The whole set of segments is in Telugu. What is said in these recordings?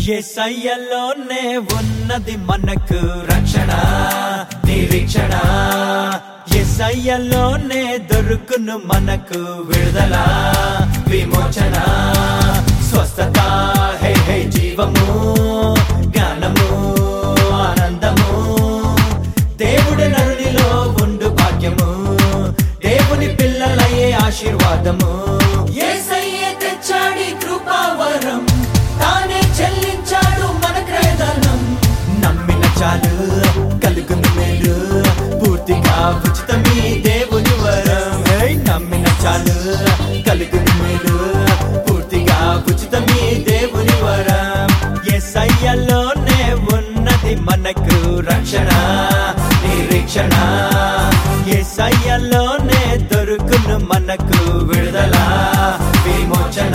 ఎసయ్యలోనే ఉన్నది మనకు రక్షణ నిరీక్షణ ఎసయ్యలోనే దొరుకును మనకు విడుదల విమోచన స్వస్థత హే హే జీవము జ్ఞానము ఆనందము దేవుడి నరునిలో ఉండు భాగ్యము దేవుని పిల్లలయ్యే ఆశీర్వాదము యేసయ్యే తెచ్చాడి కృపావరం తానే చెల్లించాడు మన క్రయధనం నమ్మిన చాలు కలుగును మేలు పూర్తిగా ఉచితమీ దేవుని వరం హే, నమ్మిన చాలు కలుగును మేలు పూర్తిగా ఉచితమీ దేవుని వరం ఎస్ఐలోనే ఉన్నది మనకు రక్షణ నిరీక్షణ ఎస్ఐలోనే దొరుకును మనకు విడుదల విమోచన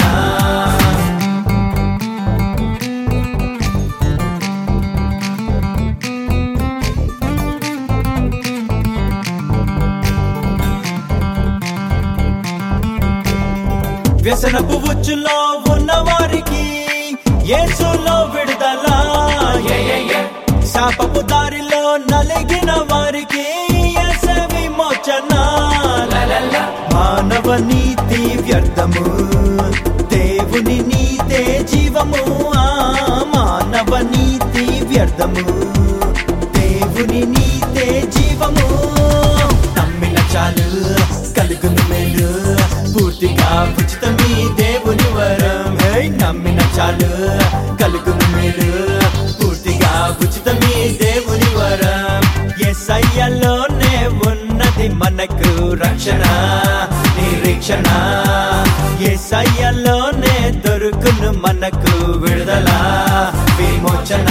వ్యసనపు ఉచ్చులో ఉన్న వారికి యేసులో విడుదల శాపపు దారిలో నలిగిన వారికి యేసే విమోచన మానవ నీతి వ్యర్థము దేవుని నీతే జీవము ఆ మానవ నీతి వ్యర్థము దేవుని నీతే జీవము నమ్మిన చాలు కలుగును మేలు పూర్తిగా ఉచితమీ దేవుని వరం హే నమ్మిన చాలు కలుగును మేలు పూర్తిగా ఉచితమీ దేవుని వరం ఎస్ఐలోనే ఉన్నది మనకు రక్షణ నిరీక్షణ ఎస్ఐలోనే దొరుకును మనకు విడుదల విమోచన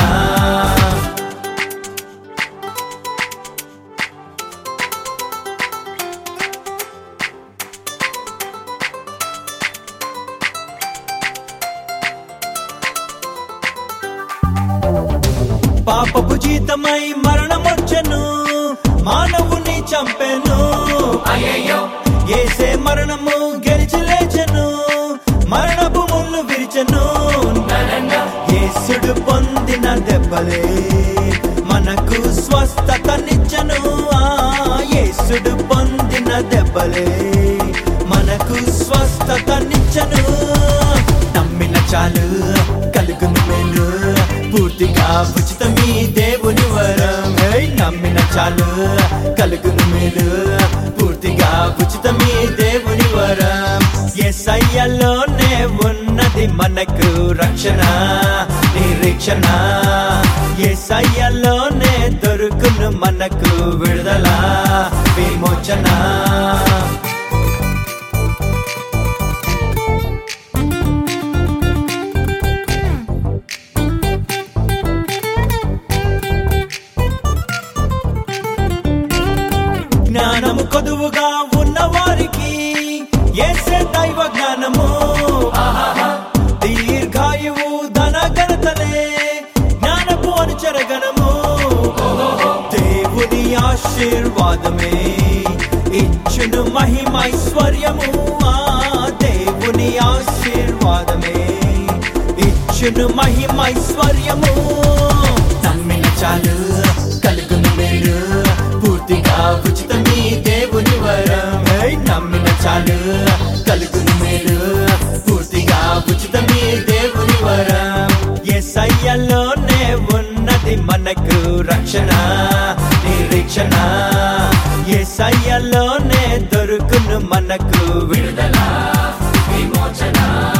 పాపపు జీతమై మరణమొచ్చను మానవుని చంపెను అయ్యయ్యో ఏసే మరణము గెలిచి లేచెను మరణపు ముళ్ళు విరిచెను యేసుడు పొందిన దెబ్బలే మనకు స్వస్థతనిచ్చను ఆ యేసుడు పొందిన దెబ్బలే మనకు స్వస్థతనిచ్చను నమ్మిన చాలు కలుగును మేలు పూర్తిగా ఉచితమీ దేవుని వరం హే, నమ్మిన చాలు కలుగును మేలు పూర్తిగా ఉచితమీ దేవుని వరం ఎస్ఐలోనే ఉన్నది మనకు రక్షణ నిరీక్షణ ఎస్ఐలోనే దొరుకును మనకు విడుదల విమోచన జ్ఞానము కొదువుగా ఉన్న వారికి ఏసే దైవ జ్ఞానము ఆహాహా. దీర్ఘాయువు ధన ఘనతలే జ్ఞానపు అనుచరగణము దేవుని ఆశీర్వాదమే ఇచ్చును మహిమైశ్వర్యము ఆ దేవుని ఆశీర్వాదమే ఇచ్చును మహిమైశ్వర్యము నమ్మిన చాలు కలుగును మేలు పూర్తిగా ఉచితమీ దేవుని వరం హే, నమ్మిన చాలు కలుగును మేలు పూర్తిగా ఉచితమీ దేవుని వరం ఎస్ఐలోనే ఉన్నది మనకు రక్షణ నిరీక్షణ ఎస్ఐలోనే దొరుకును మనకు విడుదల విమోచన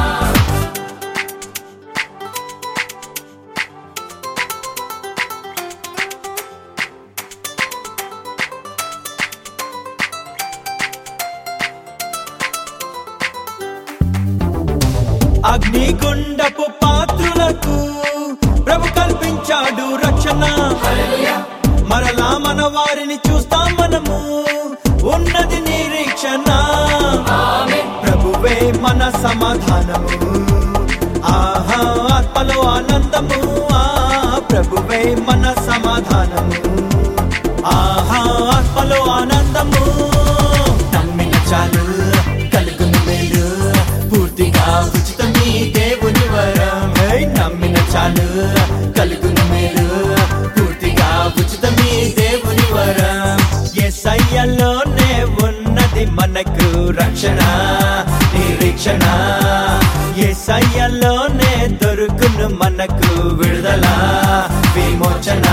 అగ్నిగుండపు పాత్రులకు ప్రభు కల్పించాడు రక్షణ మరలా మన వారిని చూస్తాం మనము ఉన్నది నిరీక్షణ ప్రభువే మన సమాధానము ఆహా ఆత్మలో ఆనందము ఆ ప్రభువే మన సమాధానము ఆహా ఆత్మలో ఆనందము నమ్మిన చాలు కలుగును మేలు పూర్తిగా ఉచితమీ దేవుని వరం హే, నమ్మిన చాలు ఉన్నది మనకు రక్షణ నిరీక్షణ ఏసయ్యలోనే దొరుకును మనకు విడుదల విమోచన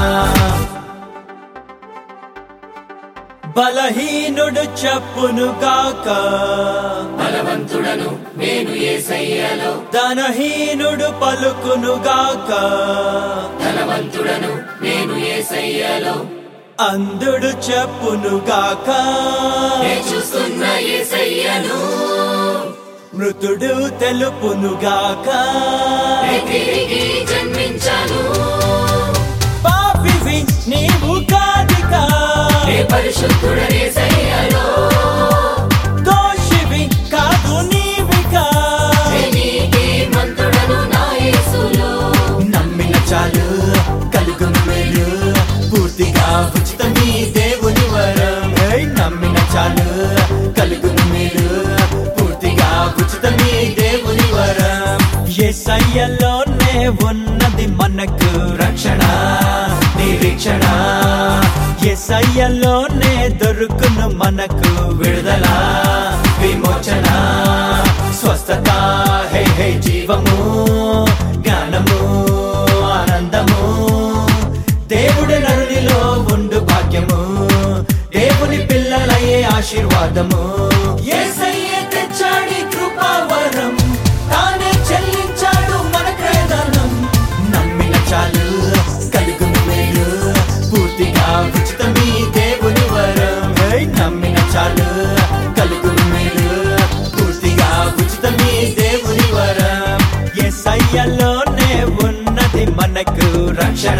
బలహీనుడు చెప్పును గాక బలవంతుడను నేను ఏసయ్యలో ధనహీనుడు పలుకును గాక ధనవంతుడను నేను ఏసయ్యలో అందుడు చెప్పును గాక నే చూస్తున్న ఏసయ్యను మృతుడు తెలుపును గాక నే తిరిగి జన్మించాను పాపివి నీవు కాదిగా నే పరిశుద్ధుడ ఏసయ్యలో దోషివి కాదు నీవిగా నే నీతి మంతుడను నా యేసులో నమ్మిన చాలు కలుగును మేలు పూర్తిగా ఉచితమీ దేవుని వరం ఏయ్, నమ్మిన చాలు కలుగును మేలు పూర్తిగా ఉచితమీ దేవుని వరం ఎస్ఐలోనే ఉన్నది మనకు రక్షణ నిరీక్షణ ఎస్ఐలోనే దొరుకును మనకు విడుదల విమోచన స్వస్థత హే హే జీవము జ్ఞానము ఆనందము దేవుడి నరునిలో ఉండు భాగ్యము దేవుని పిల్లలయ్యే ఆశీర్వాదము యేసయ్యే తెచ్చాడి కృపావరం తానే చెల్లించాడు మన క్రేదనం నమ్మిన చాలు కలుగును మేలు పూర్తిగా ఉచితమీ దేవుని వరం ఏయ్, నమ్మిన చాలు కలుగును మేలు పూర్తిగా ఉచితమీ దేవుని వరం ఎస్ఐలోనే ఉన్నది మనకు రక్షణ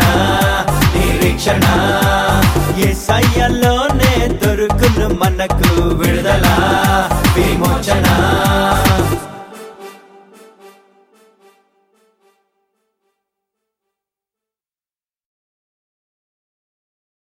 నిరీక్షణ ఎస్ఐలోనే దొరుకును మనకు విడుదల